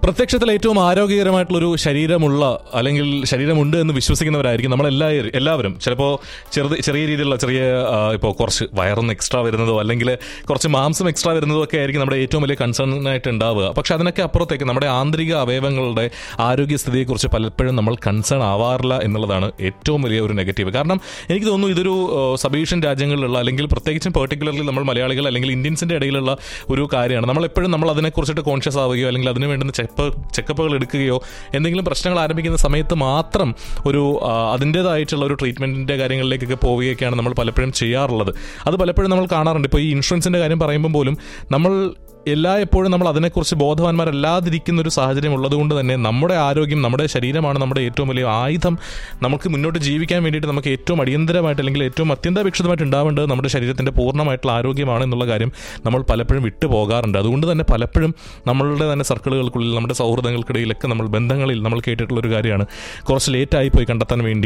പ്രത്യക്ഷത്തിൽ ഏറ്റവും ആരോഗ്യകരമായിട്ടുള്ളൊരു ശരീരമുള്ള അല്ലെങ്കിൽ ശരീരമുണ്ട് എന്ന് വിശ്വസിക്കുന്നവരായിരിക്കും നമ്മളെല്ലാ എല്ലാവരും ചിലപ്പോൾ ചെറുത് ചെറിയ രീതിയിലുള്ള ചെറിയ ഇപ്പോൾ കുറച്ച് വയറൊന്ന് എക്സ്ട്രാ വരുന്നതോ അല്ലെങ്കിൽ കുറച്ച് മാംസം എക്സ്ട്രാ വരുന്നതോ ഒക്കെ ആയിരിക്കും നമ്മുടെ ഏറ്റവും വലിയ കൺസേൺ ആയിട്ട് ഉണ്ടാവുക പക്ഷെ അതിനൊക്കെ അപ്പുറത്തേക്ക് നമ്മുടെ ആന്തരിക അവയവങ്ങളുടെ ആരോഗ്യസ്ഥിതിയെക്കുറിച്ച് പലപ്പോഴും നമ്മൾ കൺസേൺ ആവാറില്ല എന്നുള്ളതാണ് ഏറ്റവും വലിയ ഒരു നെഗറ്റീവ് കാരണം എനിക്ക് തോന്നുന്നു ഇതൊരു സബീഷ്യൻ രാജ്യങ്ങളിലുള്ള അല്ലെങ്കിൽ പ്രത്യേകിച്ചും പെർട്ടിക്കുലർലി നമ്മൾ മലയാളികൾ അല്ലെങ്കിൽ ഇന്ത്യൻസിന്റെ ഇടയിലുള്ള ഒരു കാര്യമാണ് നമ്മൾ എപ്പോഴും നമ്മൾ അതിനെക്കുറിച്ചിട്ട് കോൺഷ്യസ് ആവുകയോ അല്ലെങ്കിൽ അതിന് വേണ്ടുന്ന ചെക്ക് ചെക്കപ്പുകൾ എടുക്കുകയോ എന്തെങ്കിലും പ്രശ്നങ്ങൾ ആരംഭിക്കുന്ന സമയത്ത് മാത്രം ഒരു ആ, അതിൻ്റേതായിട്ടുള്ള ഒരു ട്രീറ്റ്മെന്റിന്റെ കാര്യങ്ങളിലേക്കൊക്കെ പോവുകയൊക്കെയാണ് നമ്മൾ പലപ്പോഴും ചെയ്യാറുള്ളത് അത് പലപ്പോഴും നമ്മൾ കാണാറുണ്ട് ഇപ്പോൾ ഈ ഇൻഷുറൻസിന്റെ കാര്യം പറയുമ്പോൾ പോലും നമ്മൾ എല്ലാ എപ്പോഴും നമ്മൾ അതിനെക്കുറിച്ച് ബോധവാന്മാരല്ലാതിരിക്കുന്ന ഒരു സാഹചര്യം ഉള്ളതുകൊണ്ട് തന്നെ നമ്മുടെ ആരോഗ്യം നമ്മുടെ ശരീരമാണ് നമ്മുടെ ഏറ്റവും വലിയ ആയുധം നമുക്ക് മുന്നോട്ട് ജീവിക്കാൻ വേണ്ടിയിട്ട് നമുക്ക് ഏറ്റവും അടിയന്തരമായിട്ട് അല്ലെങ്കിൽ ഏറ്റവും അത്യന്താപേക്ഷിതമായിട്ട് ഉണ്ടാവേണ്ടത് നമ്മുടെ ശരീരത്തിന്റെ പൂർണ്ണമായിട്ടുള്ള ആരോഗ്യമാണ് എന്നുള്ള കാര്യം നമ്മൾ പലപ്പോഴും വിട്ടു പോകാറുണ്ട് അതുകൊണ്ട് തന്നെ പലപ്പോഴും നമ്മളുടെ തന്നെ സർക്കിളുകൾക്കുള്ളിൽ നമ്മുടെ സൗഹൃദങ്ങൾക്കിടയിലൊക്കെ നമ്മൾ ബന്ധങ്ങളിൽ നമ്മൾ കേട്ടിട്ടുള്ള ഒരു കാര്യമാണ് കുറച്ച് ലേറ്റായി പോയി കണ്ടെത്താൻ വേണ്ടി